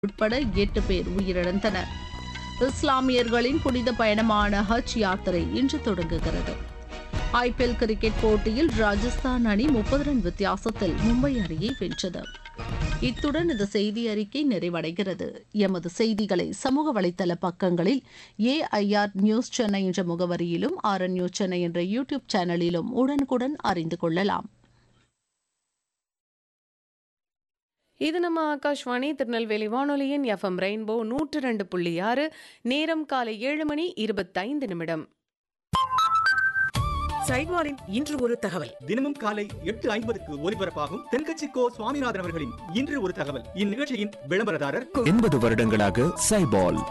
உட்பட எட்டு பேர் உயிரிழந்தனர் இஸ்லாமியர்களின் புனித பயணமான ஹஜ் யாத்திரை இன்று தொடங்குகிறது ஐபிஎல் கிரிக்கெட் போட்டியில் ராஜஸ்தான் அணி முப்பது ரன் வித்தியாசத்தில் மும்பை அணியை வென்றது இத்துடன் இந்த செய்தி அறிக்கை நிறைவடைகிறது எமது செய்திகளை சமூக வலைதள பக்கங்களில் ஏஐஆர் நியூஸ் சென்னை என்ற முகவரியிலும் ஆர்என் நியூஸ் சென்னை என்ற யூடியூப் சேனலிலும் உடனுக்குடன் அறிந்து கொள்ளலாம் இது நம்ம ஆகாஷ்வாணி திருநெல்வேலி வானொலியின் எஃப்எம் ரெயின்போ நூற்று ரெண்டு புள்ளி ஆறு நேரம் காலை ஏழு மணி இருபத்தைந்து நிமிடம் சைட்வாரின் இன்று ஒரு தகவல் தினமும் காலை எட்டு ஐம்பதுக்கு ஒலிபரப்பாகும் தென்கட்சி கோ சுவாமிநாதன் அவர்களின் இன்று ஒரு தகவல் இந்நிகழ்ச்சியின் விளம்பரதாரர் எண்பது வருடங்களாக சைபால்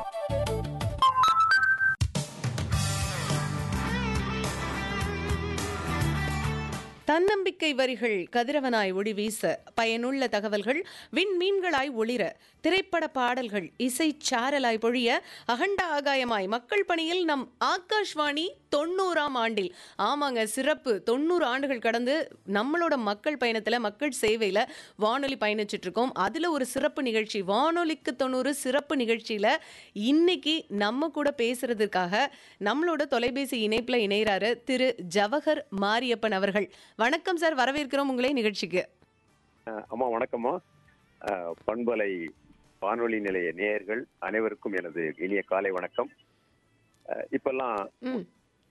தன்னம்பிக்கை வரிகள் கதிரவனாய் ஒளி வீச பயனுள்ள தகவல்கள் விண்மீன்களாய் ஒளிர திரைப்பட பாடல்கள் இசை சாரலாய் பொழிய அகண்ட ஆகாயமாய் மக்கள் பணியில் நம் ஆகாஷ்வாணி தொண்ணூறாம் ஆண்டில் ஆமாங்க சிறப்பு தொண்ணூறு ஆண்டுகள் கடந்து நம்மளோட மக்கள் பயணத்துல மக்கள் சேவையில வானொலி பயணிச்சுட்டு இருக்கோம் அதுல ஒரு சிறப்பு நிகழ்ச்சி வானொலிக்கு தொண்ணூறு சிறப்பு நிகழ்ச்சியில இன்னைக்கு நம்ம கூட பேசுறதுக்காக நம்மளோட தொலைபேசி இணைப்புல இணைகிறாரு திரு ஜவஹர் மாரியப்பன் அவர்கள் வணக்கம் சார் வரவேற்கிறோம் உங்களே நிகழ்ச்சிக்கு அஹ் அம்மா வணக்கம்மா அஹ் பண்பலை வானொலி நிலைய நேயர்கள் அனைவருக்கும் எனது இனிய காலை வணக்கம் அஹ் இப்பெல்லாம் ம்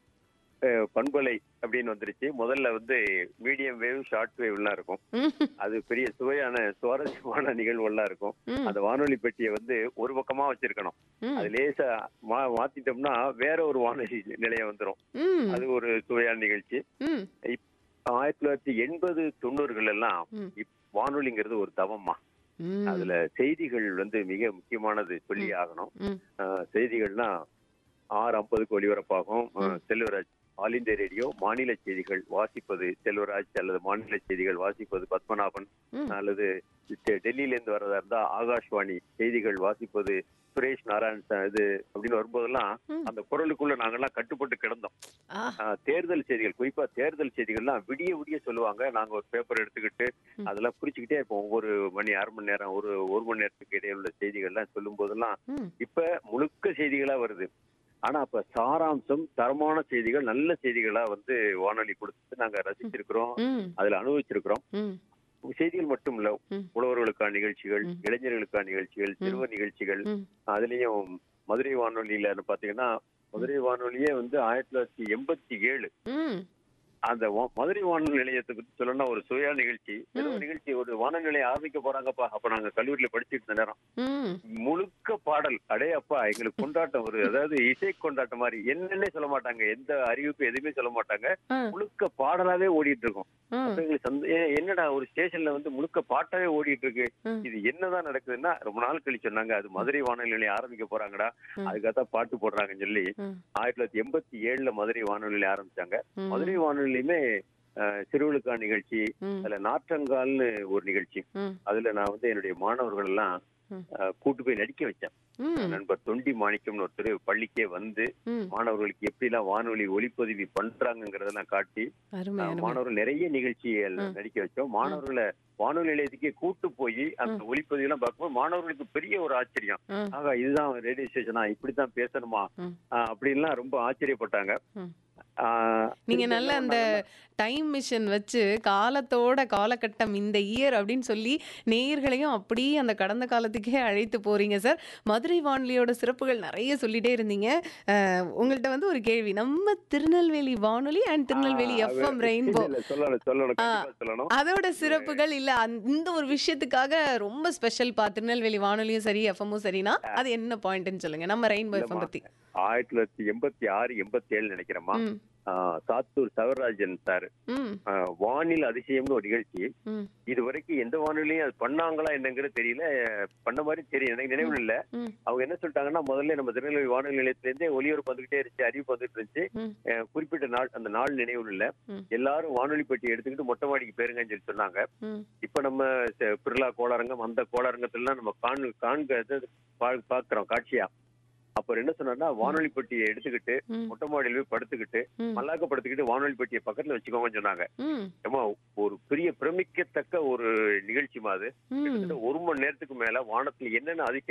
அஹ் பண்பலை அப்படின்னு வந்துருச்சு முதல்ல வந்து மீடியம் வேவ் ஷார்ட் வேவ்லாம் இருக்கும் ம், அது பெரிய சுவையான சுவாரஸ்யமான நிகழ்வுகள்லாம் இருக்கும் ம், அந்த வானொலி பெட்டியை வந்து ஒரு பக்கமா வச்சிருக்கணும் ம், அது லேசா மா மாத்திட்டோம்னா வேற ஒரு வானொலி நிலையம் வந்துரும் ம், அது ஒரு சுவையான நிகழ்ச்சி ம், ஆயிரத்தி தொள்ளாயிரத்தி எண்பது தொண்ணூறுகள் எல்லாம் ம். இப்- வானொலிங்கிறது ஒரு தவம்மா ம். அதுல செய்திகள் வந்து மிக முக்கியமானது சொல்லி ஆகணும் ம். அஹ் செய்திகள்னா ஆறு ஐம்பதுக்கு ஒலிபரப்பாகும் அஹ் ம். செல்வராஜ் ஆல் இந்தியா ரேடியோ மாநில செய்திகள் வாசிப்பது செல்வராஜ் அல்லது மாநில செய்திகள் வாசிப்பது பத்மநாபன் ம். அல்லது டெ- டெல்லியில இருந்து வரதா இருந்தா ஆகாஷ்வாணி செய்திகள் வாசிப்பது சுரேஷ் நாராயண் ச- இது அப்படின்னு வரும்போதெல்லாம் ம். அந்த குரலுக்குள்ள நாங்கெல்லாம் கட்டுப்பட்டு கிடந்தோம் ஆ, அஹ் தேர்தல் செய்திகள் குறிப்பா தேர்தல் செய்திகள்லாம் விடிய விடிய சொல்லுவாங்க நாங்க ஒரு பேப்பர் எடுத்துக்கிட்டு ம். அதெல்லாம் குறிச்சுக்கிட்டே இருப்போம் ஒவ்வொரு மணி அரை மணி நேரம் ஒரு ஒரு மணி நேரத்துக்கு இடையில உள்ள செய்திகள்லாம் சொல்லும் போதெல்லாம் ம், இப்ப முழுக்க செய்திகளா வருது ஆனா அப்ப சாராம்சம் தரமான செய்திகள் நல்ல செய்திகளா வந்து வானொலி கொடுத்து நாங்க ரசிச்சிருக்கிறோம் ம், அதுல அனுபவிச்சிருக்கிறோம் ம், செய்திகள் மட்டும் இல்ல ம். உழவர்களுக்கான நிகழ்ச்சிகள் ம். இளைஞர்களுக்கான நிகழ்ச்சிகள் சிறுவர் நிகழ்ச்சிகள் ம். அதுலயும் மதுரை வானொலியில பாத்தீங்கன்னா மதுரை வானொலியே வந்து ஆயிரத்தி தொள்ளாயிரத்தி எண்பத்தி ஏழு ம், அந்த வா- மதுரை வானொலி நிலையத்தை பத்தி சொல்லணும்னா ஒரு சுய நிகழ்ச்சி ஏதோ ஒரு ம். நிகழ்ச்சி ஒரு வானொலி நிலையம் ஆரம்பிக்க போறாங்கப்பா அப்ப நாங்க கல்லூரியில படிச்சுட்டு இருந்த நேரம் ம், முழுக்க பாடல் அடே அப்பா எங்களுக்கு கொண்டாட்டம் ஒரு அதாவது இசை கொண்டாட்டம் மாதிரி என்னன்னே சொல்ல மாட்டாங்க எந்த அறிவிப்பு எதுவுமே சொல்ல மாட்டாங்க ஆ, முழுக்க பாடலாவே ஓடிட்டு இருக்கும் ஆ, அப்ப எங்களுக்கு சந்த- ஏ, என்னடா ஒரு ஸ்டேஷன்ல வந்து முழுக்க பாட்டாவே ஓடிட்டு இருக்கு ம். இது என்னதான் நடக்குதுன்னா ரொம்ப நாள் கழிச்சு சொன்னாங்க அது மதுரை வானொலி நிலையம் ஆரம்பிக்க போறாங்கடா ம். அதுக்காகத்தான் பாட்டு போடுறாங்கன்னு சொல்லி ம். ஆயிரத்தி தொள்ளாயிரத்தி எண்பத்தி ஏழுல மதுரை வானொலி நிலையம் ஆரம்பிச்சாங்க ம், மதுரை வானொலியுமே அஹ், சிறுவர்களுக்கான நிகழ்ச்சி ம், அதுல நாற்றங்கால்னு ஒரு நிகழ்ச்சி ம், அதுல நான் வந்து என்னுடைய மாணவர்கள் எல்லாம் ம். அஹ், கூட்டு போய் நடிக்க வச்சேன் ம், நண்பர் தொண்டி மாணிக்கம்னு ஒருத்தர் பள்ளிக்கே வந்து ம். மாணவர்களுக்கு எப்படிலாம் வானொலி ஒளிப்பதிவு பண்றாங்கிறதெல்லாம் காட்டி அருமை அஹ், அருமை மாணவர்கள் நிறைய நிகழ்ச்சிகள் ம். நடிக்க வச்சோம் மாணவர்களை வானொலி நிலையத்துக்கே கூட்டு போய் அந்த ஒளிப்பதிவு எல்லாம் பார்க்கும்போது மாணவர்களுக்கு பெரிய ஒரு ஆச்சரியம் ம். ஆகா இதுதான் ரேடியோ ஸ்டேஷனா இப்படித்தான் பேசணுமா ம். அஹ், அப்படின்லாம் ரொம்ப ஆச்சரியப்பட்டாங்க ம். அஹ், நீங்க திரும்ப நல்ல என்ன அந்த பண்ணாங்கன்னா, டைம் மிஷின் வச்சு காலத்தோட காலகட்டம் இந்த இயர் அப்படின்னு சொல்லி நேயர்களையும் அப்படியே அந்த கடந்த காலத்துக்கே அழைத்து போறீங்க சார் மதுரை வானொலியோட சிறப்புகள் நிறைய சொல்லிட்டே இருந்தீங்க அஹ், உங்கள்ட்ட வந்து ஒரு கேள்வி நம்ம திருநெல்வேலி வானொலி அண்ட் திருநெல்வேலி அஹ், எஃப்எம் இல்ல, ரெயின்போ இல்ல, சொல்லணும் சொல்லணும் ஆ. கண்டிப்பா சொல்லணும் அதோட சிறப்புகள் இல்ல அந்த- இந்த ஒரு விஷயத்துக்காக ரொம்ப ஸ்பெஷல் பா திருநெல்வேலி வானொலியும் சரி எஃப்எம்மும் சரினா அது என்ன பாயிண்ட்னு சொல்லுங்க நம்ம ரெயின்போ எஃப்எம் இல்லம்மா. பத்தி ஆயிரத்தி தொள்ளாயிரத்தி எண்பத்தி ஆறு எண்பத்தி ஏழு நினைக்கிறேம்மா ம் ஆஹ் சாத்தூர் சவராஜன் சார் ம் வானில் அதிசயம்னு ஒரு நிகழ்ச்சி ம் இது வரைக்கும் எந்த வானொலியும் அது பண்ணாங்களா என்னங்கிறது தெரியல பண்ண மாதிரி தெரியும் எனக்கு நினைவில் இல்ல ம். அவங்க என்ன சொல்லிட்டாங்கன்னா முதல்ல நம்ம திருநெல்வேலி வானொலி நிலையத்துல இருந்தே ஒலிபரப்பு வந்துகிட்டே இருந்துச்சு அறிவிப்பு வந்துட்டு இருந்துச்சு ம். அஹ் குறிப்பிட்ட நாள் அந்த நாள் நினைவில் இல்ல ம். எல்லாரும் வானொலி பெட்டி எடுத்துக்கிட்டு மொட்டை மாடிக்கு பேருங்கன்னு சொல்லி சொன்னாங்க ம் இப்ப நம்ம ச- பிர்லா கோளாரங்கம் அந்த கோளாரங்கத்துல நம்ம காண் காண்க இது பா- பாக்குறோம் காட்சியா அப்புறம் என்ன சொன்னார்னா வானொலி பெட்டியை எடுத்துக்கிட்டு ம் மொட்டை மாடியில போய் படுத்துக்கிட்டு ம் மல்லாக்க படுத்துக்கிட்டு வானொலி பெட்டியை பக்கத்துல வச்சுக்கோங்கன்னு சொன்னாங்க ம் ஏமா ஒரு பெரிய பிரமிக்கத்தக்க ஒரு நிகழ்ச்சிமா அது ம் கிட்டத்தட்ட ஒரு மணி நேரத்துக்கு மேல வானத்துல என்னென்ன அதிசயம்